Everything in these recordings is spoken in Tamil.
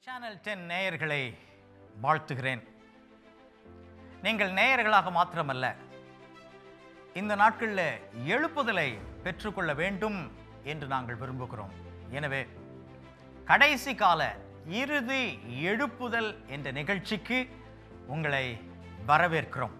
சேனல் டென் நேயர்களை வாழ்த்துகிறேன் நீங்கள் நேயர்களாக மாத்திரமல்ல இந்த நாட்களில் எழுப்புதலை பெற்றுக்கொள்ள வேண்டும் என்று நாங்கள் விரும்புகிறோம் எனவே கடைசி கால இறுதி எழுப்புதல் என்ற நிகழ்ச்சிக்கு உங்களை வரவேற்கிறோம்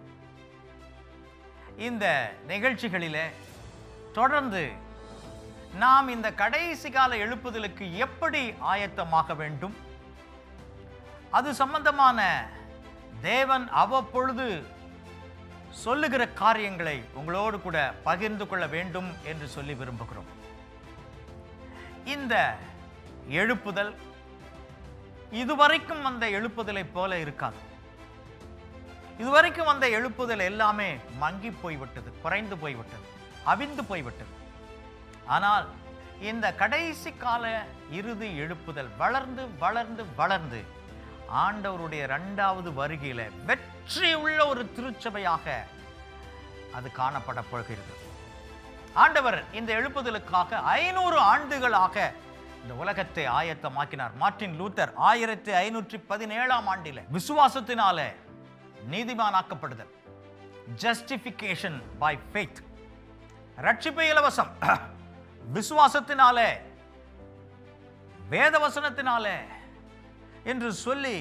இந்த நிகழ்ச்சிகளிலே தொடர்ந்து நாம் இந்த கடைசி கால எழுப்புதலுக்கு எப்படி ஆயத்தமாக வேண்டும் அது சம்பந்தமான தேவன் அவ்வப்பொழுது சொல்லுகிற காரியங்களை உங்களோடு கூட பகிர்ந்து கொள்ள வேண்டும் என்று சொல்லி விரும்புகிறோம் இந்த எழுப்புதல் இதுவரைக்கும் வந்த எழுப்புதலைப் போல இருக்காது இதுவரைக்கும் வந்த எழுப்புதல் எல்லாமே மங்கி போய்விட்டது குறைந்து போய்விட்டது அவிந்து போய்விட்டது ஆனால் இந்த கடைசி கால இறுதி எழுப்புதல் வளர்ந்து வளர்ந்து வளர்ந்து ஆண்டவருடைய இரண்டாவது வருகையில வெற்றி உள்ள ஒரு திருச்சபையாக அது காணப்பட போகிறது ஆண்டவர் இந்த எழுப்புதலுக்காக ஐநூறு ஆண்டுகளாக இந்த உலகத்தை ஆயத்தமாக்கினார் மார்ட்டின் லூத்தர் ஆயிரத்தி ஐநூற்றி பதினேழாம் ஆண்டில விசுவாசத்தினால நீதிமானாக்கப்படுதல் ஜஸ்டிஃபிகேஷன் பை ஃபெய்த் ரட்சிப்பு இலவசம் விசுவாசத்தினாலே வேதவசனத்தினாலே என்று சொல்லி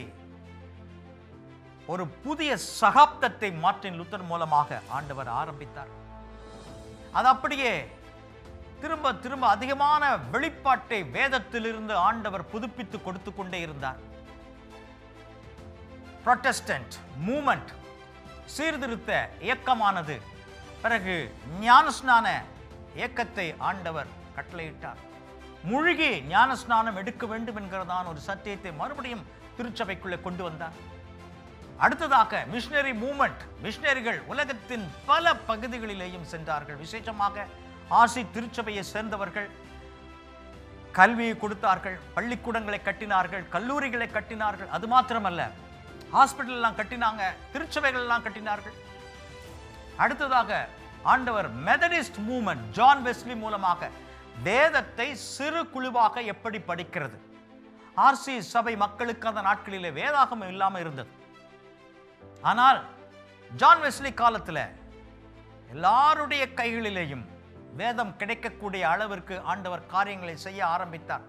ஒரு புதிய சகாப்தத்தை மார்ட்டின் லுத்தர் மூலமாக ஆண்டவர் ஆரம்பித்தார் அது அப்படியே திரும்ப திரும்ப அதிகமான வெளிப்பாட்டை வேதத்திலிருந்து ஆண்டவர் புதுப்பித்து கொடுத்து கொண்டே இருந்தார் புரொட்டஸ்டன்ட் மூமெண்ட் சீர்திருத்த இயக்கமானது பிறகு ஞானஸ்நான இயக்கத்தை ஆண்டவர் கட்டளையிட்டார் முழுகி ஞானஸ்நானம் எடுக்க வேண்டும் என்கிறதான ஒரு சத்தியத்தை மறுபடியும் திருச்சபைக்குள்ளே கொண்டு வந்தார் அடுத்ததாக மிஷினரி மூமெண்ட் மிஷினரிகள் உலகத்தின் பல பகுதிகளிலேயும் சென்றார்கள் விசேஷமாக ஆசி திருச்சபையை சேர்ந்தவர்கள் கல்வியை கொடுத்தார்கள் பள்ளிக்கூடங்களை கட்டினார்கள் கல்லூரிகளை கட்டினார்கள் அது மாத்திரமல்ல ஹாஸ்பிட்டல் எல்லாம் கட்டினாங்க திருச்சபைகள் எல்லாம் கட்டினார்கள் அடுத்ததாக ஆண்டவர் மெதடிஸ்ட் மூமெண்ட் ஜான் வெஸ்லி மூலமாக வேதத்தை சிறு குழுவாக எப்படி படிக்கிறது ஆர்சி சபை மக்களுக்கு அந்த நாட்களிலே வேதாகமம் இல்லாமல் இருந்தது ஆனால் ஜான் வெஸ்லி காலத்தில் எல்லாருடைய கைகளிலேயும் வேதம் கிடைக்கக்கூடிய அளவிற்கு ஆண்டவர் காரியங்களை செய்ய ஆரம்பித்தார்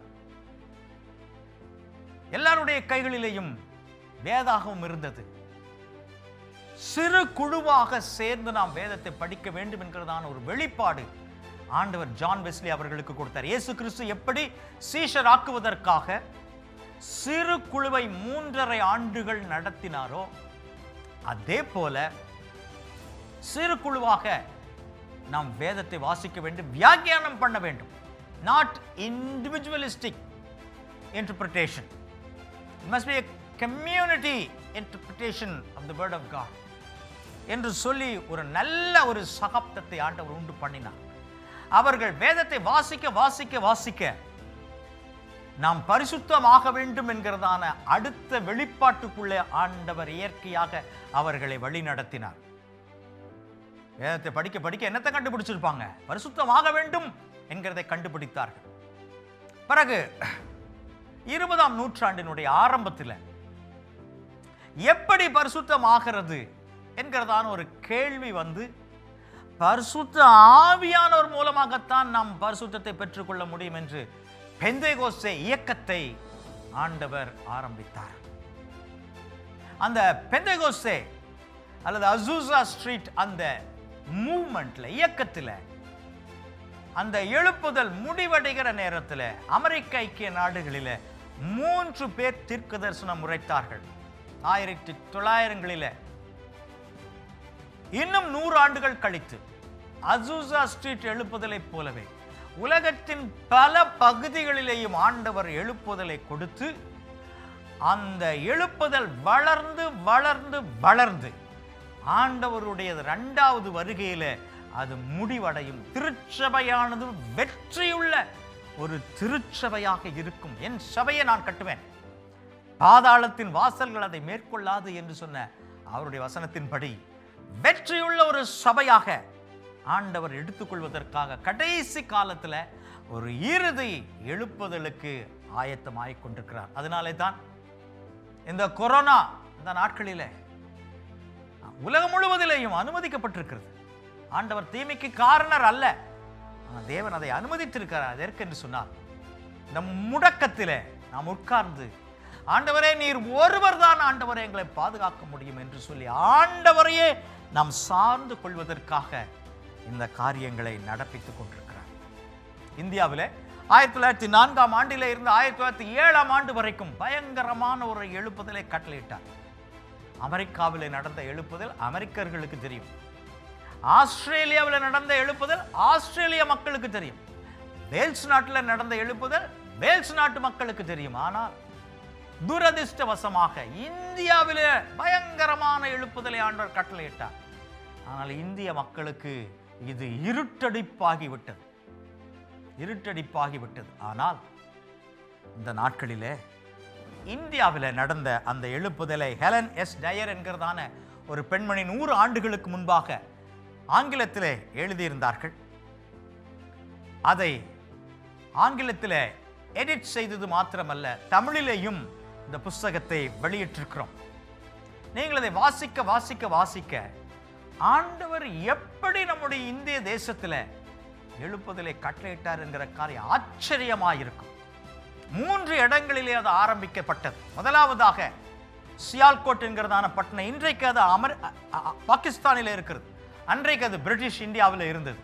எல்லாருடைய கைகளிலேயும் வேதாகவும் இருந்தது சிறு குழுவாக சேர்ந்து நாம் வேதத்தை படிக்க வேண்டும் என்கிறதான ஒரு வெளிப்பாடு ஆண்டவர் ஜான் வெஸ்லி அவர்களுக்கு கொடுத்தார் இயேசு கிறிஸ்து எப்படி சீஷர் ஆக்குவதற்காக சிறு குழுவை மூன்றரை ஆண்டுகள் நடத்தினாரோ அதே போல சிறு குழுவாக நாம் வேதத்தை வாசிக்க வேண்டும் வியாக்கியானம் பண்ண வேண்டும் not individualistic interpretation must be community interpretation of the word of God என்று சொல்லி ஒரு நல்ல ஒரு சகாப்தத்தை ஆண்டவர் உண்டு பண்ணினார் அவர்கள் வேதத்தை வாசிக்க வாசிக்க வாசிக்க நாம் பரிசுத்தமாக வேண்டும் என்கிறதான அடுத்த வெளிப்பாட்டுக்குள்ளே ஆண்டவர் இயற்கையாக அவர்களை வழி நடத்தினார் வேதத்தை படிக்க படிக்க என்னத்தை கண்டுபிடிச்சிருப்பாங்க பரிசுத்தமாக வேண்டும் என்கிறதை கண்டுபிடித்தார்கள் பிறகு இருபதாம் நூற்றாண்டினுடைய ஆரம்பத்தில் எப்படி பரிசுத்தமாகிறது என்கிறதான ஒரு கேள்வி வந்து பரிசுத்த ஆவியானவர் மூலமாகத்தான் நாம் பரிசுத்தத்தை பெற்றுக்கொள்ள முடியும் என்று பெந்தேகோஸ்தே இயக்கத்தை ஆண்டவர் ஆரம்பித்தார் அந்த பெந்தேகோஸ்தே அல்லது அசூசா ஸ்ட்ரீட் அந்த மூமெண்ட்ல இயக்கத்தில் அந்த எழுப்புதல் முடிவடைகிற நேரத்தில் அமெரிக்க ஐக்கிய நாடுகளில் மூன்று பேர் தீர்க்க தரிசனம் உரைத்தார்கள் ஆயிரத்தி தொள்ளாயிரங்களில் இன்னும் நூறு ஆண்டுகள் கழித்து அசூசா ஸ்ட்ரீட் எழுப்புதலைப் போலவே உலகத்தின் பல பகுதிகளிலேயும் ஆண்டவர் எழுப்புதலை கொடுத்து அந்த எழுப்புதல் வளர்ந்து வளர்ந்து வளர்ந்து ஆண்டவருடைய இரண்டாவது வருகையில அது முடிவடையும் திருச்சபையானது வெற்றியுள்ள ஒரு திருச்சபையாக இருக்கும் என் சபையை நான் கட்டுவேன் பாதாளத்தின் வாசல்கள் அதை மேற்கொள்ளாது என்று சொன்ன அவருடைய வசனத்தின்படி வெற்றியுள்ள ஒரு சபையாக ஆண்டவர் எடுத்துக்கொள்வதற்காக கடைசி காலத்துல ஒரு இறுதி எழுப்புதலுக்கு ஆயத்தமாகிக் கொண்டிருக்கிறார் அதனாலே தான் இந்த கொரோனா இந்த நாட்களிலே உலகம் முழுவதிலேயும் அனுமதிக்கப்பட்டிருக்கிறது ஆண்டவர் தீமைக்கு காரணர் அல்ல ஆனால் தேவன் அதை அனுமதித்திருக்கிறார் அதற்கு என்று சொன்னார் இந்த முடக்கத்திலே நாம் உட்கார்ந்து ஆண்டவரே நீர் ஒருவர் தான் ஆண்டவரே எங்களை பாதுகாக்க முடியும் என்று சொல்லி ஆண்டவரையே நாம் சார்ந்து கொள்வதற்காக இந்த காரியங்களை நடப்பித்துக் கொண்டிருக்கிறார் இந்தியாவிலே ஆயிரத்தி தொள்ளாயிரத்தி நான்காம் ஆண்டிலே இருந்து ஆயிரத்தி தொள்ளாயிரத்தி ஏழாம் ஆண்டு வரைக்கும் பயங்கரமான ஒரு எழுப்புதலை கட்டளையிட்டார் அமெரிக்காவில் நடந்த எழுப்புதல் அமெரிக்கர்களுக்கு தெரியும் ஆஸ்திரேலியாவில் நடந்த எழுப்புதல் ஆஸ்திரேலிய மக்களுக்கு தெரியும் வேல்ஸ் நாட்டில் நடந்த எழுப்புதல் வேல்ஸ் நாட்டு மக்களுக்கு தெரியும் ஆனால் துரதிர்ஷ்டவசமாக இந்தியாவிலே பயங்கரமான எழுப்புதலை ஆண்டவர் கட்டளையிட்டார் ஆனால் இந்திய மக்களுக்கு இது இருட்டடிப்பாகிவிட்டது இருட்டடிப்பாகிவிட்டது ஆனால் இந்த நாட்களிலே இந்தியாவில் நடந்த அந்த எழுப்புதலை ஹெலன் எஸ் டயர் என்கிறதான ஒரு பெண்மணி நூறு ஆண்டுகளுக்கு முன்பாக ஆங்கிலத்திலே எழுதியிருந்தார்கள் அதை ஆங்கிலத்தில் எடிட் செய்தது மாத்திரமல்ல தமிழிலேயும் இந்த புஸ்தகத்தை வெளியிட்டிருக்கிறோம் நீங்கள் அதை வாசிக்க வாசிக்க வாசிக்க ஆண்டவர் எப்படி நம்முடைய இந்திய தேசத்தில் எழுப்புதலை கட்டளையிட்டார் என்கிற காரியம் ஆச்சரியமாயிருக்கும் மூன்று இடங்களிலே அது ஆரம்பிக்கப்பட்டது முதலாவதாக சியால்கோட் என்கிறதான பட்டணம் இன்றைக்கு அது அமர் அ- அ- பாகிஸ்தானில் இருக்கிறது அன்றைக்கு அது பிரிட்டிஷ் இந்தியாவில் இருந்தது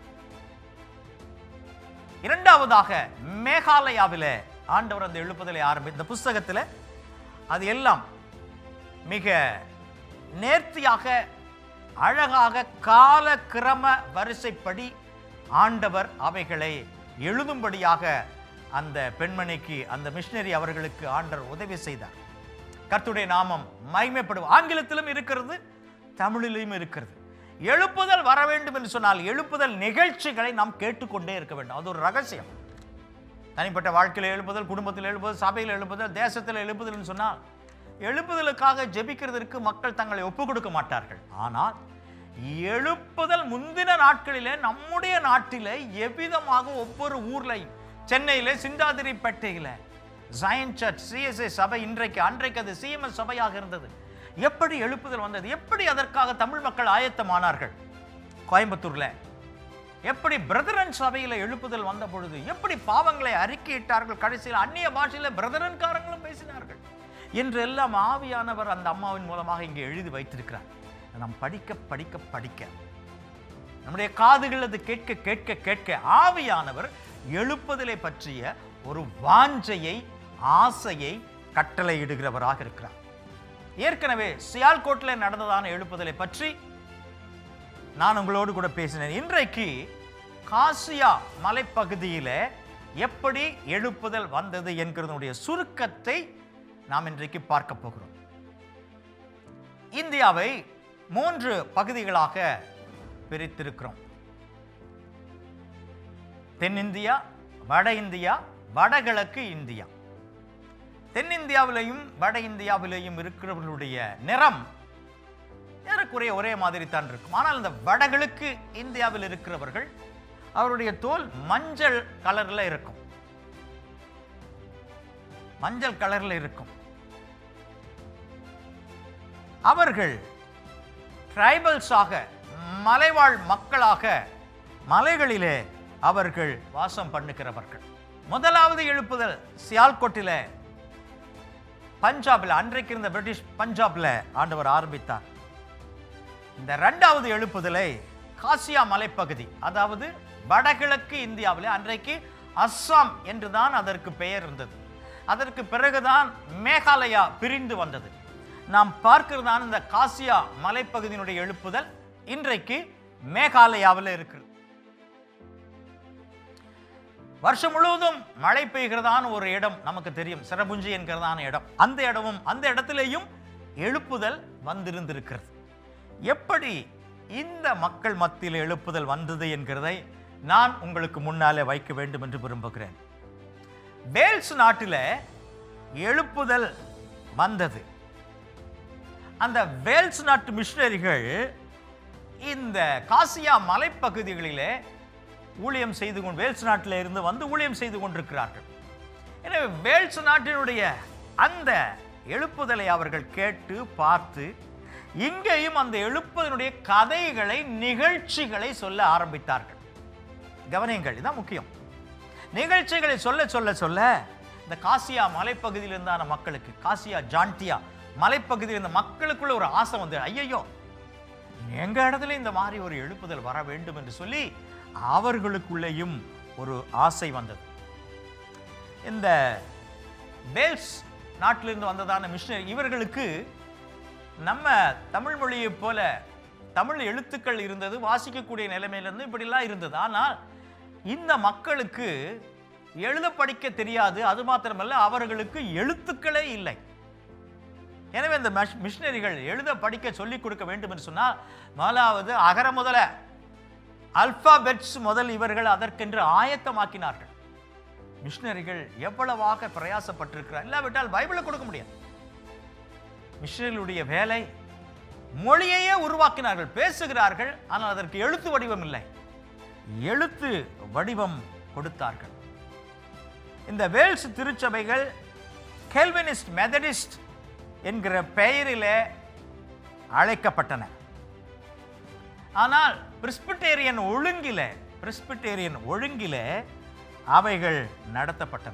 இரண்டாவதாக மேகாலயாவில் ஆண்டவர் அந்த எழுப்புதலை ஆரம்பி இந்த புஸ்தகத்தில் அது எல்லாம் மிக நேர்த்தியாக அழகாக கால கிரம வரிசைப்படி ஆண்டவர் அவைகளை எழுதும்படியாக அந்த பெண்மணிக்கு அந்த மிஷினரி அவர்களுக்கு ஆண்டவர் உதவி செய்தார் கர்த்தருடைய நாமம் மகிமைப்படும் ஆங்கிலத்திலும் இருக்கிறது தமிழிலும் இருக்கிறது எழுப்புதல் வர வேண்டும் என்று சொன்னால் எழுப்புதல் நிகழ்ச்சிகளை நாம் கேட்டுக்கொண்டே இருக்க வேண்டும் அது ஒரு ரகசியம் தனிப்பட்ட வாழ்க்கையில் எழுப்புதல் குடும்பத்தில் எழுப்புதல் சபையில் எழுப்புதல் தேசத்தில் எழுப்புதல்னு சொன்னால் எழுப்புதலுக்காக ஜெபிக்கிறதற்கு மக்கள் தங்களை ஒப்புக் கொடுக்க மாட்டார்கள் ஆனால் எழுப்புதல் முந்தின நாட்களிலே நம்முடைய நாட்டிலே எவ்விதமாக ஒவ்வொரு ஊர்லையும் சென்னையிலே சிந்தாதிரிப்பேட்டையில ஜயன் சர்ச் சிஎஸ்ஐ சபை இன்றைக்கு அன்றைக்கு அது சிஎம்எஸ் சபையாக இருந்தது எப்படி எழுப்புதல் வந்தது எப்படி அதற்காக தமிழ் மக்கள் ஆயத்தமானார்கள் கோயம்புத்தூர்ல எப்படி பிரதரன் சபையில எழுப்புதல் வந்த பொழுது எப்படி பாவங்களை அறிக்கையிட்டார்கள் கடைசியில் அந்நிய பாஷையில பிரதரன்காரங்களும் பேசினார்கள் என்று எல்லாம் ஆவியானவர் அந்த அம்மாவின் மூலமாக இங்கே எழுதி வைத்திருக்கிறார் நாம் படிக்க படிக்க படிக்க நம்முடைய காதுகள் அது கேட்க கேட்க கேட்க ஆவியானவர் எழுப்புதலை பற்றிய ஒரு வாஞ்சையை ஆசையை கட்டளையிடுகிறவராக இருக்கிறார் ஏற்கனவே சியால்கோட்டில் நடந்ததான எழுப்புதலை பற்றி நான் உங்களோடு கூட பேசினேன் இன்றைக்கு காசியா மலைப்பகுதியில எப்படி எழுப்புதல் வந்தது என்கிறதனுடைய சுருக்கத்தை நாம் இன்றைக்கு பார்க்க போகிறோம் இந்தியாவை மூன்று பகுதிகளாக பிரித்திருக்கிறோம் தென்னிந்தியா வட இந்தியா வடகிழக்கு இந்தியா தென்னிந்தியாவிலேயும் வட இந்தியாவிலேயும் இருக்கிறவர்களுடைய நிறம் ஏறக்குறைய ஒரே மாதிரி தான் இருக்கும் ஆனால் இந்த வடகிழக்கு இந்தியாவில் இருக்கிறவர்கள் அவருடைய தோல் மஞ்சள் கலர்ல இருக்கும் மஞ்சள் கலர்ல இருக்கும் அவர்கள் ட்ரைபல்ஸாக மலைவாழ் மக்களாக மலைகளிலே அவர்கள் வாசம் பண்ணுகிறவர்கள் முதலாவது எழுப்புதல் சியால்கோட்டில பஞ்சாப்ல அன்றைக்கு இருந்த பிரிட்டிஷ் பஞ்சாப்ல ஆண்டவர் ஆரம்பித்தார் இந்த இரண்டாவது எழுப்புதலை காசியா மலைப்பகுதி அதாவது வடகிழக்கு இந்தியாவில் அன்றைக்கு அஸ்ஸாம் என்றுதான் அதற்கு பெயர் இருந்தது அதற்கு பிறகுதான் மேகாலயா பிரிந்து வந்தது நாம் பார்க்கிறதான இந்த காசியா மலைப்பகுதியினுடைய எழுப்புதல் இன்றைக்கு மேகாலயாவில் இருக்கிறது வருஷம் முழுவதும் மழை பெய்கிறதான ஒரு இடம் நமக்கு தெரியும் சிரபுஞ்சி என்கிறதான இடம் அந்த இடமும் அந்த இடத்திலேயும் எழுப்புதல் வந்திருந்திருக்கிறது எப்படி இந்த மக்கள் மத்தியில் எழுப்புதல் வந்தது என்கிறதை நான் உங்களுக்கு முன்னாலே வைக்க வேண்டும் என்று விரும்புகிறேன் வேல்ஸ் நாட்டில் எழுப்புதல் வந்தது அந்த வேல்ஸ் நாட்டு மிஷினரிகள் இந்த காசியா மலைப்பகுதிகளிலே ஊழியம் செய்து கொண்டு வேல்ஸ் நாட்டில் இருந்து வந்து ஊழியம் செய்து கொண்டிருக்கிறார்கள் எனவே வேல்ஸ் நாட்டினுடைய அந்த எழுப்புதலை அவர்கள் கேட்டு பார்த்து இங்கேயும் அந்த எழுப்புதனுடைய கதைகளை நிகழ்ச்சிகளை சொல்ல ஆரம்பித்தார்கள் கவனியங்கள் இதான் முக்கியம் நிகழ்ச்சிகளை சொல்ல சொல்ல சொல்ல இந்த காசியா மலைப்பகுதியில் இருந்தான மக்களுக்கு காசியா ஜான்டியா மலைப்பகுதியில் இருந்த மக்களுக்குள்ள ஒரு ஆசை வந்து ஐயையோ எங்க இடத்துல இந்த மாதிரி ஒரு எழுப்புதல் வர வேண்டும் என்று சொல்லி அவர்களுக்குள்ளேயும் ஒரு ஆசை வந்தது இந்த வேல்ஸ் நாட்டிலிருந்து வந்ததான மிஷினரி இவர்களுக்கு நம்ம தமிழ் மொழியைப் போல தமிழ் எழுத்துக்கள் இருந்தது வாசிக்கக்கூடிய நிலைமையிலிருந்து இப்படிலாம் இருந்தது ஆனால் இந்த மக்களுக்கு எழுத படிக்க தெரியாது அது மாத்திரமல்ல அவர்களுக்கு எழுத்துக்களே இல்லை எனவே இந்த மிஷ்- மிஷினரிகள் எழுத படிக்க சொல்லிக் கொடுக்க வேண்டும் என்று சொன்னால் முதலாவது அகர முதல அல்பாபெட்ஸ் முதல் இவர்கள் அதற்கென்று ஆயத்தமாக்கினார்கள் மிஷினரிகள் எவ்வளவாக பிரயாசப்பட்டிருக்கிறார் இல்லாவிட்டால் பைபிளை கொடுக்க முடியாது மிஷினரிகளுடைய வேலை மொழியையே உருவாக்கினார்கள் பேசுகிறார்கள் ஆனால் அதற்கு எழுத்து வடிவம் இல்லை எழுத்து வடிவம் கொடுத்தார்கள் இந்த வேல்ஸ் திருச்சபைகள் கெல்வினிஸ்ட் மெதடிஸ்ட் என்கிற பெயரிலே அழைக்கப்பட்டன ஆனால் பிரிஸ்பிட்டேரியன் ஒழுங்கிலே பிரிஸ்பிட்டேரியன் ஒழுங்கிலே அவைகள் நடத்தப்பட்டன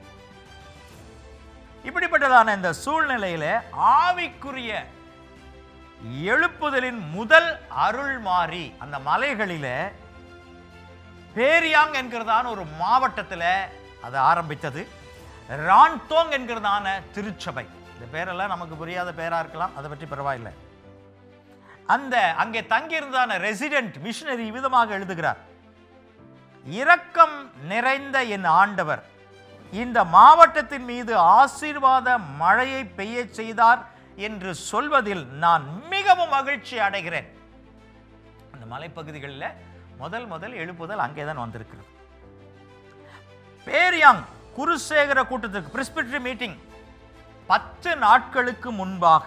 இப்படிப்பட்டதான இந்த சூழ்நிலையில ஆவிக்குரிய எழுப்புதலின் முதல் அருள் மாறி அந்த மலைகளிலே பேரியாங் என்கிறதான ஒரு மாவட்டத்தில் அது ஆரம்பித்தது ரான்தோங் என்கிறதான திருச்சபை இந்த பேரெல்லாம் நமக்கு புரியாத பேரா இருக்கலாம் அதை பற்றி பரவாயில்லை அந்த அங்கே தங்கியிருந்தான ரெசிடென்ட் மிஷினரி விதமாக எழுதுகிறார் இரக்கம் நிறைந்த என் ஆண்டவர் இந்த மாவட்டத்தின் மீது ஆசீர்வாத மழையை பெய்யச் செய்தார் என்று சொல்வதில் நான் மிகவும் மகிழ்ச்சி அடைகிறேன் அந்த மலைப்பகுதிகளில் முதல் முதல் எழுப்புதல் அங்கே தான் வந்திருக்கிறது பேரியாங் குருசேகர கூட்டத்திற்கு பிரிஸ்பிட்ரி மீட்டிங் பத்து நாட்களுக்கு முன்பாக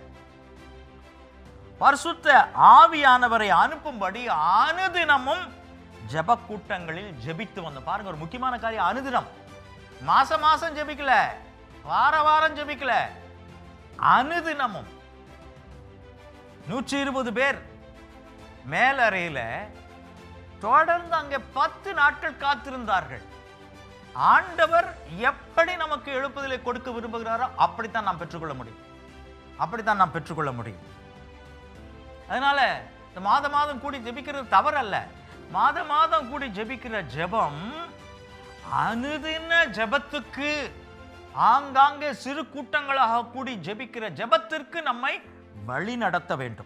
பரிசுத்த ஆவியானவரை அனுப்பும்படி அனுதினமும் ஜெப கூட்டங்களில் ஜெபித்து வந்தோம் பாருங்க ஒரு முக்கியமான காரியம் அனுதினம் மாசம் மாசம் ஜெபிக்கல வார வாரம் ஜெபிக்கல அனுதினமும் நூற்றி இருபது பேர் மேலறையில தொடர்ந்து அங்கே பத்து நாட்கள் காத்திருந்தார்கள் ஆண்டவர் எப்படி நமக்கு எழுப்புதலை கொடுக்க விரும்புகிறாரோ அப்படித்தான் நாம் பெற்றுக்கொள்ள முடியும் அப்படித்தான் நாம் பெற்றுக்கொள்ள முடியும் அதனால இந்த மாத மாதம் கூடி ஜெபிக்கிறது தவறல்ல மாத மாதம் கூடி ஜெபிக்கிற ஜெபம் அனுதின ஜெபத்துக்கு ஆங்காங்கே சிறு கூட்டங்களாக கூடி ஜெபிக்கிற ஜெபத்திற்கு நம்மை வழி நடத்த வேண்டும்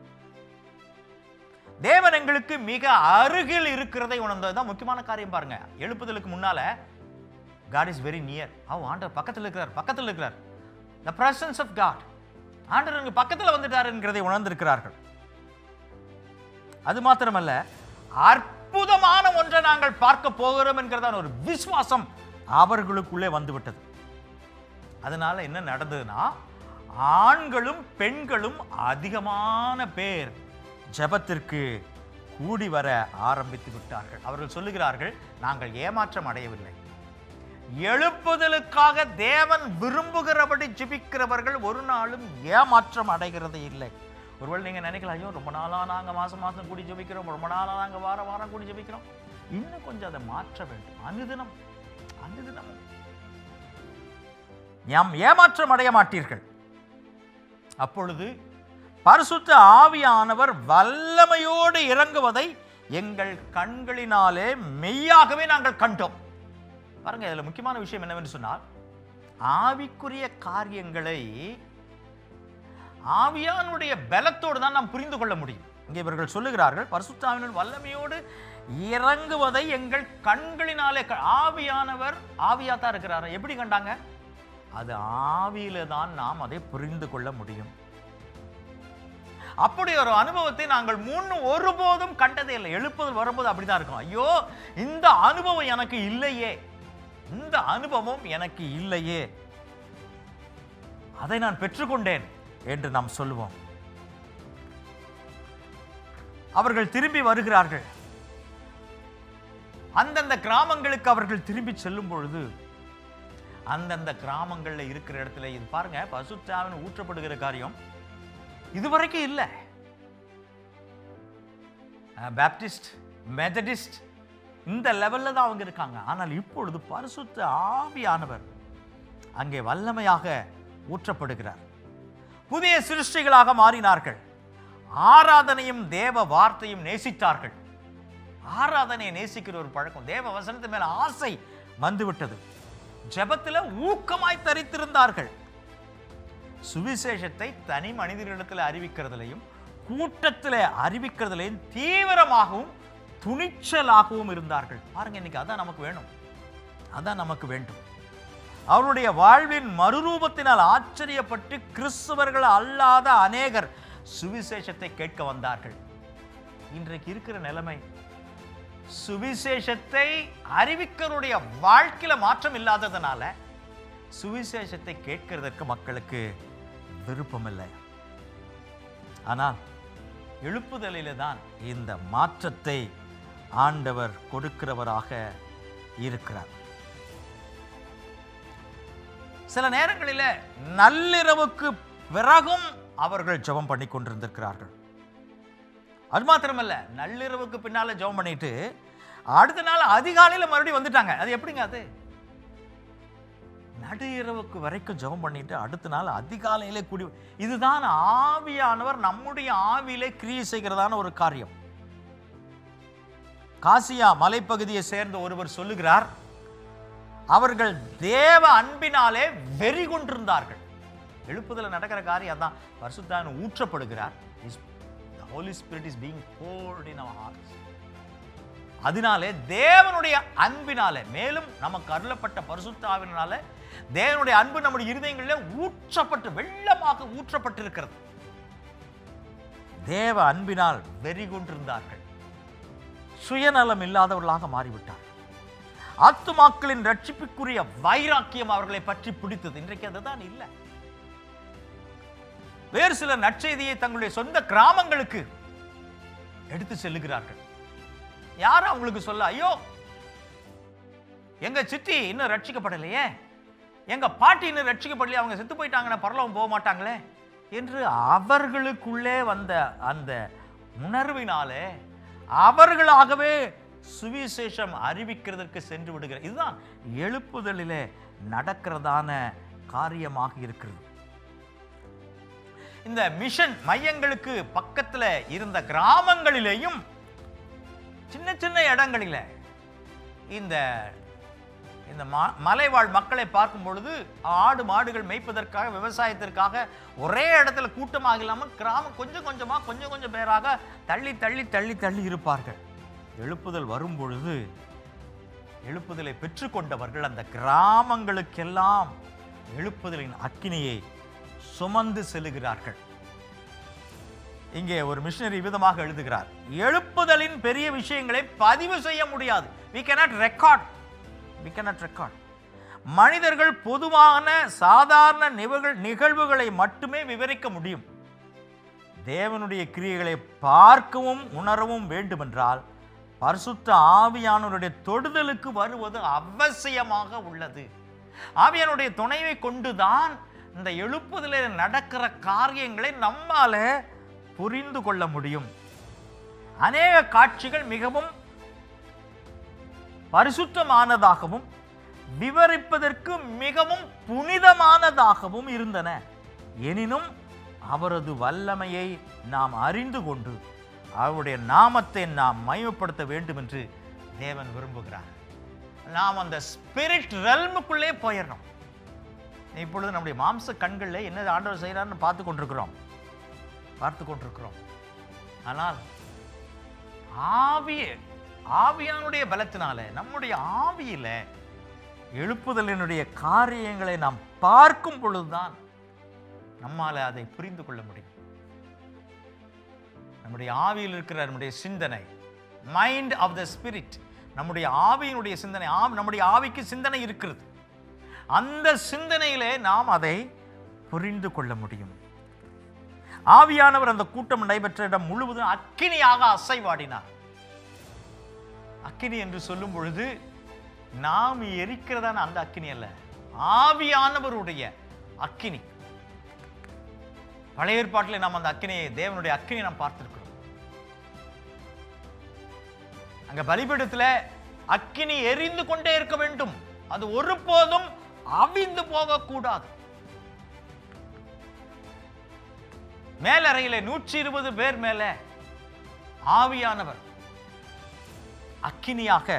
தேவன் எங்களுக்கு மிக அருகில் இருக்கிறதை உணர்ந்தது தான் முக்கியமான காரியம் பாருங்க எழுப்புதலுக்கு முன்னால காட் இஸ் வெரி நியர் அவ ஆண்டவர் பக்கத்தில் இருக்கிறார் பக்கத்தில் இருக்கிறார் த பிரசன்ஸ் ஆஃப் காட் ஆண்டவர் எனக்கு பக்கத்தில் வந்துட்டார் என்கிறதை உணர்ந்திருக்கிறார்கள் அது மாத்திரமல்ல அற்புதமான ஒன்றை நாங்கள் பார்க்க போகிறோம் என்கிறதான ஒரு விசுவாசம் அவர்களுக்குள்ளே வந்துவிட்டது அதனால என்ன நடந்ததுன்னா ஆண்களும் பெண்களும் அதிகமான பேர் ஜெபத்திற்கு கூடி வர ஆரம்பித்து விட்டார்கள் அவர்கள் சொல்லுகிறார்கள் நாங்கள் ஏமாற்றம் அடையவில்லை எழுப்புதலுக்காக தேவன் விரும்புகிறபடி ஜெபிக்கிறவர்கள் ஒரு நாளும் ஏமாற்றம் அடைகிறது இல்லை ஒருவேளை நீங்க நினைக்கலாம் ஐயோ ரொம்ப நாளா நாங்க மாசம் மாசம் கூடி ஜெபிக்கிறோம் ரொம்ப நாளா நாங்க வாரம் வாரம் கூடி ஜெபிக்கிறோம் இன்னும் கொஞ்சம் அதை மாற்ற வேண்டும் அனுதினம் அனுதினம் யாம் ஏமாற்றம் அடைய மாட்டீர்கள் அப்பொழுது பரிசுத்த ஆவியானவர் வல்லமையோடு இறங்குவதை எங்கள் கண்களினாலே மெய்யாகவே நாங்கள் கண்டோம் பாருங்க இதுல முக்கியமான விஷயம் என்னவென்று சொன்னால் ஆவிக்குரிய காரியங்களை ஆவியானுடைய பலத்தோடு தான் நாம் புரிந்து கொள்ள முடியும் இங்கே இவர்கள் சொல்லுகிறார்கள் பரிசுத்த ஆவியானவர் வல்லமையோடு இறங்குவதை எங்கள் கண்களினாலே க- ஆவியானவர் ஆவியா தான் இருக்கிறார் எப்படி கண்டாங்க அது ஆவியில தான் நாம் அதை புரிந்து கொள்ள முடியும் அப்படி ஒரு அனுபவத்தை நாங்கள் முன் ஒருபோதும் கண்டதே இல்லை எழுப்புதல் வரும்போது அப்படிதான் இருக்கும் ஐயோ இந்த அனுபவம் எனக்கு இல்லையே இந்த அனுபவம் எனக்கு இல்லையே அதை நான் பெற்றுக்கொண்டேன் என்று நாம் சொல்லுவோம் அவர்கள் திரும்பி வருகிறார்கள் அந்தந்த கிராமங்களுக்கு அவர்கள் திரும்பி செல்லும் பொழுது அந்தந்த கிராமங்கள்ல இருக்கிற இடத்துல இது பாருங்க பசுத்தாவின் ஊற்றப்படுகிற காரியம் இதுவரைக்கும் இல்லை பேப்டிஸ்ட் மெத்தடிஸ்ட் இந்த லெவல்ல தான் அவங்க இருக்காங்க ஆனால் இப்பொழுது பரிசுத்த ஆவியானவர் அங்கே வல்லமையாக ஊற்றப்படுகிறார் புதிய சிருஷ்டிகளாக மாறினார்கள் ஆராதனையும் தேவ வார்த்தையும் நேசித்தார்கள் ஆராதனையை நேசிக்கிற ஒரு பழக்கம் தேவ வசனத்து மேல ஆசை வந்துவிட்டது ஜெபத்துல ஊக்கமாய் தரித்திருந்தார்கள் சுவிசேஷத்தை தனி மனிதர்களிடத்தில் அறிவிக்கிறதுலையும் கூட்டத்தில் அறிவிக்கிறதுலையும் தீவிரமாகவும் துணிச்சலாகவும் இருந்தார்கள் பாருங்க இன்னைக்கு அதான் நமக்கு வேணும் அதான் நமக்கு வேண்டும் அவருடைய வாழ்வின் மறுரூபத்தினால் ஆச்சரியப்பட்டு கிறிஸ்தவர்கள் அல்லாத அநேகர் சுவிசேஷத்தை கேட்க வந்தார்கள் இன்றைக்கு இருக்கிற நிலைமை சுவிசேஷத்தை அறிவிக்கிறவருடைய வாழ்க்கையில மாற்றம் இல்லாததுனால சுவிசேஷத்தை கேட்கிறதற்கு மக்களுக்கு விருப்பம் இல்லை ஆனால் எழுப்புதலிலே தான் இந்த மாற்றத்தை ஆண்டவர் கொடுக்கிறவராக இருக்கிறார் சில நேரங்களில் நள்ளிரவுக்கு பிறகும் அவர்கள் ஜெபம் பண்ணி கொண்டிருந்திருக்கிறார்கள் அது மாத்திரமல்ல நள்ளிரவுக்கு பின்னால ஜெபம் பண்ணிட்டு அடுத்த நாள் அதிகாலையில் மறுபடியும் வந்துட்டாங்க அது எப்படிங்க அது நடு இரவுக்கு வரைக்கும் ஜெபம் பண்ணிட்டு அடுத்த நாள் அதிகாலையிலே கூடி இதுதான் ஆவியானவர் நம்முடைய ஆவியிலே கிரியை செய்கிறதான ஒரு காரியம் காசியா மலைப்பகுதியை சேர்ந்த ஒருவர் சொல்லுகிறார் அவர்கள் தேவ அன்பினாலே வெறி கொண்டிருந்தார்கள் எழுப்புதல நடக்கிற காரியம் அதான் பரிசுத்தான் ஊற்றப்படுகிறார் Holy Spirit is being poured in our hearts அதனாலே தேவனுடைய அன்பினாலே மேலும் நமக்கு அருளப்பட்ட பரிசுத்தாவினால தேவனுடைய அன்பு நம்முடைய இருதயங்களிலே ஊற்றப்பட்டு வெள்ளமாக ஊற்றப்பட்டிருக்கிறது தேவ அன்பினால் வெறி கொண்டிருந்தார்கள் சுயநலம் இல்லாதவர்களாக மாறிவிட்டார் ஆத்துமாக்களின் ரட்சிப்புக்குரிய வைராக்கியம் அவர்களை பற்றி பிடித்தது இன்றைக்கு அதுதான் இல்லை வேறு சில நற்செய்தியை தங்களுடைய சொந்த கிராமங்களுக்கு எடுத்து செல்லுகிறார்கள் யாரும் அவங்களுக்கு சொல்ல ஐயோ எங்க சித்தி இன்னும் ரட்சிக்கப்படலையே எங்க பாட்டி இன்னும் ரட்சிக்கப்படலையே அவங்க செத்து போயிட்டாங்கன்னா பரலவம் போக மாட்டாங்களே என்று அவர்களுக்குள்ளே வந்த அந்த உணர்வினாலே அவர்களாகவே சுவிசேஷம் அறிவிக்கிறதற்கு சென்று விடுகிற இதுதான் எழுப்புதலிலே நடக்கிறதான காரியமாக இருக்கிறது இந்த மிஷன் மையங்களுக்கு பக்கத்துல இருந்த கிராமங்களிலேயும் சின்ன சின்ன இடங்களில இந்த இந்த ம- மலைவாழ் மக்களை பார்க்கும் பொழுது ஆடு மாடுகள் மேய்ப்பதற்காக விவசாயத்திற்காக ஒரே இடத்துல கூட்டமாக இல்லாமல் கிராமம் கொஞ்சம் கொஞ்சமா கொஞ்சம் கொஞ்சம் பேராக தள்ளி தள்ளி தள்ளி தள்ளி இருப்பார்கள் எழுப்புதல் வரும் பொழுது எழுப்புதலை பெற்றுக்கொண்டவர்கள் அந்த கிராமங்களுக்கெல்லாம் எழுப்புதலின் அக்கினியை சுமந்து செல்லுகிறார்கள் இங்கே ஒரு மிஷனரி விதமாக எழுதுகிறார் எழுப்புதலின் பெரிய விஷயங்களை பதிவு செய்ய முடியாது we cannot record we cannot record மனிதர்கள் பொதுவான சாதாரண நிகழ்வுகள் நிகழ்வுகளை மட்டுமே விவரிக்க முடியும் தேவனுடைய கிரியைகளை பார்க்கவும் உணரவும் வேண்டுமென்றால் பரிசுத்த ஆவியானவருடைய தொடுதலுக்கு வருவது அவசியமாக உள்ளது ஆவியானுடைய துணைவை கொண்டுதான் இந்த எழுப்புதலில் நடக்கிற காரியங்களை நம்மால புரிந்து கொள்ள முடியும் அநேக காட்சிகள் மிகவும் பரிசுத்தமானதாகவும் விவரிப்பதற்கு மிகவும் புனிதமானதாகவும் இருந்தன எனினும் அவரது வல்லமையை நாம் அறிந்து கொண்டு அவருடைய நாமத்தை நாம் மயமப்படுத்த வேண்டும் என்று தேவன் விரும்புகிறார் நாம் அந்த ஸ்பிரிட் ரெல்முக்குள்ளே போயிடணும் இப்பொழுது நம்முடைய மாம்ச கண்களில் என்ன ஆண்டவர் செய்கிறார்னு பார்த்து கொண்டிருக்கிறோம் பார்த்து கொண்டிருக்கிறோம் ஆனால் ஆவிய ஆவியானுடைய பலத்தினால நம்முடைய ஆவியில எழுப்புதலினுடைய காரியங்களை நாம் பார்க்கும் பொழுதுதான் நம்மால அதை புரிந்து கொள்ள முடியும் நம்முடைய ஆவியில் இருக்கிற நம்முடைய சிந்தனை மைண்ட் ஆஃப் த ஸ்பிரிட் நம்முடைய ஆவியினுடைய சிந்தனை ஆவி நம்முடைய ஆவிக்கு சிந்தனை இருக்கிறது அந்த சிந்தனையிலே நாம் அதை புரிந்து கொள்ள முடியும் ஆவியானவர் அந்த கூட்டம் நடைபெற்ற இடம் முழுவதும் அக்கினியாக அசைவாடினார் அக்கினி என்று சொல்லும் பொழுது நாம் எரிக்கிறதான அந்த அக்கினி அல்ல ஆவியானவருடைய அக்கினி பழைய ஏற்பாட்டில் நாம் அந்த அக்கினியை தேவனுடைய அக்கினியை நாம் பார்த்திருக்கிறோம் அங்க பலிபீடத்துல அக்கினி எரிந்து கொண்டே இருக்க வேண்டும் அது ஒருபோதும் அவிந்து போகக்கூடாது மேலறையில நூற்றி இருபது பேர் மேல ஆவியானவர் அக்கினியாக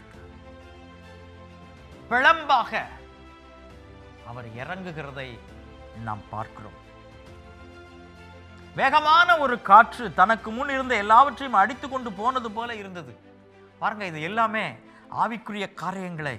பிளம்பாக அவர் இறங்குகிறதை நாம் பார்க்கிறோம் வேகமான ஒரு காற்று தனக்கு முன் இருந்த எல்லாவற்றையும் அடித்து கொண்டு போனது போல இருந்தது பாருங்க இது எல்லாமே ஆவிக்குரிய காரியங்களை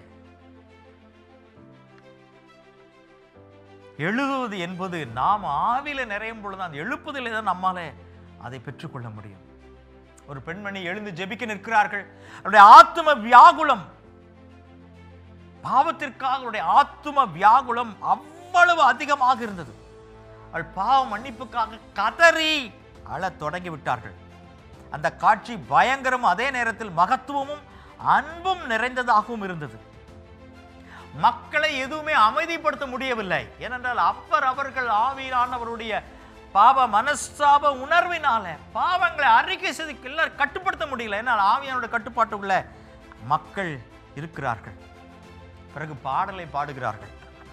எழுதுவது என்பது நாம் ஆவில நிறையும் பொழுது அந்த எழுப்புதலை தான் நம்மால அதை பெற்றுக்கொள்ள முடியும் ஒரு பெண்மணி எழுந்து ஜெபிக்க நிற்கிறார்கள் அவருடைய ஆத்தும வியாகுலம் பாவத்திற்காக அவருடைய ஆத்தும வியாகுலம் அவ்வளவு அதிகமாக இருந்தது அவள் பாவ மன்னிப்புக்காக கதறி அழத் தொடங்கி விட்டார்கள் அந்த காட்சி பயங்கரம் அதே நேரத்தில் மகத்துவமும் அன்பும் நிறைந்ததாகவும் இருந்தது மக்களை எதுவுமே அமைதிப்படுத்த முடியவில்லை ஏனென்றால் அப்பர் அவர்கள் ஆவியானவருடைய பாவ மனஸ்தாப உணர்வினால பாவங்களை அறிக்கை செய்து எல்லாரும் கட்டுப்படுத்த முடியல ஏன்னால் ஆவியானோட கட்டுப்பாட்டுக்குள்ள மக்கள் இருக்கிறார்கள் பிறகு பாடலை பாடுகிறார்கள்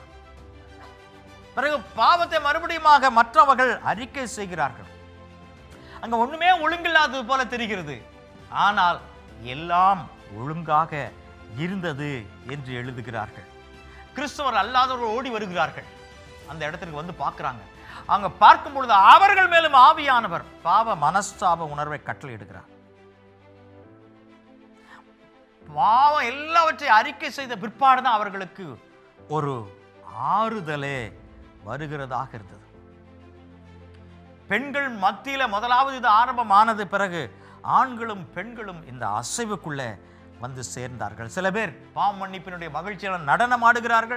பிறகு பாவத்தை மறுபடியுமாக மற்றவர்கள் அறிக்கை செய்கிறார்கள் அங்க ஒண்ணுமே ஒழுங்கில்லாதது போல தெரிகிறது ஆனால் எல்லாம் ஒழுங்காக இருந்தது என்று எழுதுகிறார்கள் கிறிஸ்தவர் அல்லாதவர்கள் ஓடி வருகிறார்கள் அந்த இடத்திற்கு வந்து பார்க்கறாங்க அங்க பார்க்கும் பொழுது அவர்கள் மேலும் ஆவியானவர் பாவ மனஸ்தாப உணர்வை கட்டளையிடுகிறார் பாவம் எல்லாவற்றையும் அறிக்கை செய்த பிற்பாடு தான் அவர்களுக்கு ஒரு ஆறுதலே வருகிறதாக இருந்தது பெண்கள் மத்தியில முதலாவது இது ஆரம்பமானது பிறகு ஆண்களும் பெண்களும் இந்த அசைவுக்குள்ள வந்து சேர்ந்தார்கள் சில பேர் பாவ மன்னிப்பினுடைய மகிழ்ச்சியால் நடனம் ஆடுகிறார்கள்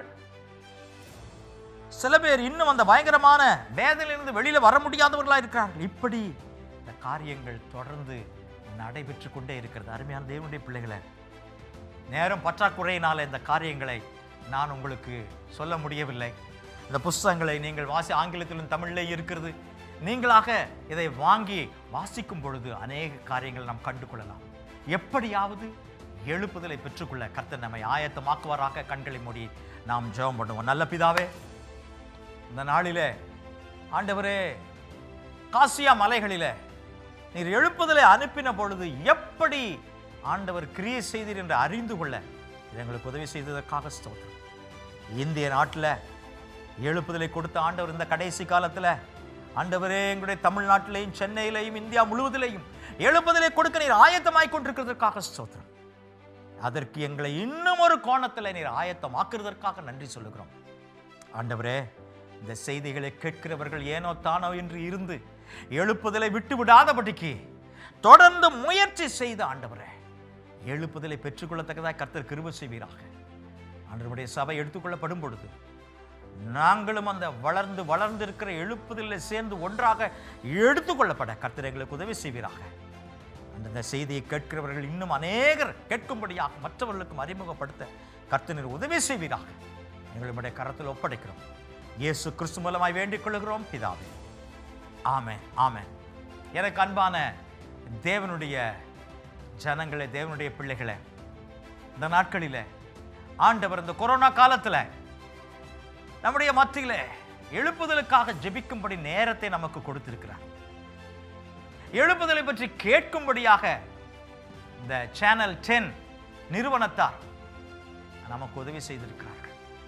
சில பேர் இன்னும் அந்த பயங்கரமான வேதனையிலிருந்து வெளியில வர முடியாதவர்களா இருக்கிறார்கள் இப்படி இந்த காரியங்கள் தொடர்ந்து நடைபெற்று கொண்டே இருக்கிறது அருமையான தேவனுடைய பிள்ளைகளை நேரம் பற்றாக்குறையினால இந்த காரியங்களை நான் உங்களுக்கு சொல்ல முடியவில்லை இந்த புஸ்தகங்களை நீங்கள் வாசி ஆங்கிலத்திலும் தமிழிலே இருக்கிறது நீங்களாக இதை வாங்கி வாசிக்கும் பொழுது அநேக காரியங்கள் நாம் கண்டு கொள்ளலாம் எப்படியாவது எழுப்புதலை பெற்றுக்கொள்ள கர்த்தர் நம்மை ஆயத்தமாக்குவாராக கண்களை மூடி நாம் ஜெபம் பண்ணுவோம் நல்ல பிதாவே இந்த நாளிலே ஆண்டவரே காசியா மலைகளிலே நீர் எழுப்புதலை அனுப்பின பொழுது எப்படி ஆண்டவர் கிரியை செய்தீர் என்று அறிந்து கொள்ள இது எங்களுக்கு உதவி செய்ததற்காக ஸ்தோத்திரம் இந்திய நாட்டில் எழுப்புதலை கொடுத்த ஆண்டவர் இந்த கடைசி காலத்தில் ஆண்டவரே எங்களுடைய தமிழ்நாட்டிலையும் சென்னையிலையும் இந்தியா முழுவதிலையும் எழுப்புதலை கொடுக்க நீர் ஆயத்தமாய் கொண்டிருக்கிறதற்காக ஸ்தோத்திரம் அதற்கு எங்களை இன்னும் ஒரு கோணத்தில் நீர் ஆயத்தமாக்குறதற்காக நன்றி சொல்லுகிறோம் ஆண்டவரே இந்த செய்திகளை கேட்கிறவர்கள் ஏனோ தானோ என்று இருந்து எழுப்புதலை விட்டு விடாதபடிக்கு தொடர்ந்து முயற்சி செய்த ஆண்டவரே எழுப்புதலை பெற்றுக்கொள்ளத்தக்கதாக கர்த்தர் கிருபை செய்வீராக ஆண்டவருடைய சபை எடுத்துக்கொள்ளப்படும் பொழுது நாங்களும் அந்த வளர்ந்து வளர்ந்து இருக்கிற எழுப்புதலில் சேர்ந்து ஒன்றாக எடுத்துக்கொள்ளப்பட கர்த்தர் எங்களுக்கு உதவி செய்வீராக அந்த செய்தியை கேட்கிறவர்கள் இன்னும் அநேகர் கேட்கும்படியாக மற்றவர்களுக்கும் அறிமுகப்படுத்த கர்த்தனர் உதவி செய்வீராக எங்களுடைய கரத்தில் ஒப்படைக்கிறோம் இயேசு கிறிஸ்து மூலமாய் வேண்டிக் கொள்கிறோம் பிதாவே ஆமென் ஆமென் எனக்கு அன்பான தேவனுடைய ஜனங்களே தேவனுடைய பிள்ளைகளே இந்த நாட்களில் ஆண்டவர் இந்த கொரோனா காலத்தில் நம்முடைய மத்தியில எழுப்புதலுக்காக ஜெபிக்கும்படி நேரத்தை நமக்கு கொடுத்திருக்கிறார் எழுப்புதலை பற்றி கேட்கும்படியாக இந்த சேனல் டென் நிறுவனத்தார் நமக்கு உதவி செய்திருக்கிறார்கள்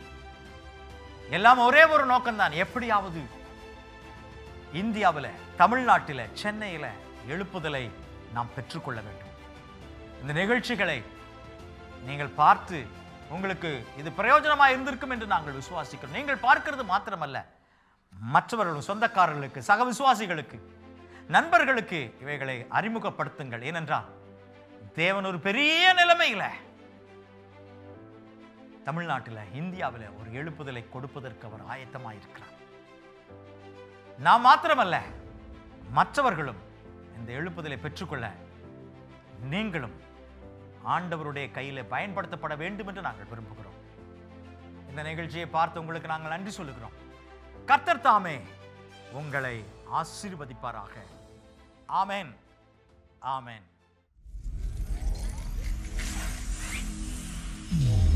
எல்லாம் ஒரே ஒரு நோக்கம்தான் எப்படியாவது இந்தியாவில் தமிழ்நாட்டில் சென்னையில் எழுப்புதலை நாம் பெற்றுக்கொள்ள வேண்டும் இந்த நிகழ்ச்சிகளை நீங்கள் பார்த்து உங்களுக்கு இது பிரயோஜனமாக இருந்திருக்கும் என்று நாங்கள் விசுவாசிக்கிறோம் நீங்கள் பார்க்கிறது மாத்திரமல்ல மற்றவர்களும் சொந்தக்காரர்களுக்கு சக விசுவாசிகளுக்கு நண்பர்களுக்கு இவைகளை அறிமுகப்படுத்துங்கள் ஏனென்றால் தேவன் ஒரு பெரிய நிலைமையில தமிழ்நாட்டில் இந்தியாவில் ஒரு எழுப்புதலை கொடுப்பதற்கு அவர் ஆயத்தமாயிருக்கிறார் நான் மாத்திரமல்ல மற்றவர்களும் இந்த எழுப்புதலை பெற்றுக்கொள்ள நீங்களும் ஆண்டவருடைய கையில் பயன்படுத்தப்பட வேண்டும் என்று நாங்கள் விரும்புகிறோம் இந்த நிகழ்ச்சியை பார்த்து உங்களுக்கு நாங்கள் நன்றி சொல்லுகிறோம் கர்த்தர் தாமே உங்களை ஆசீர்வதிப்பாராக ஆமென் ஆமென்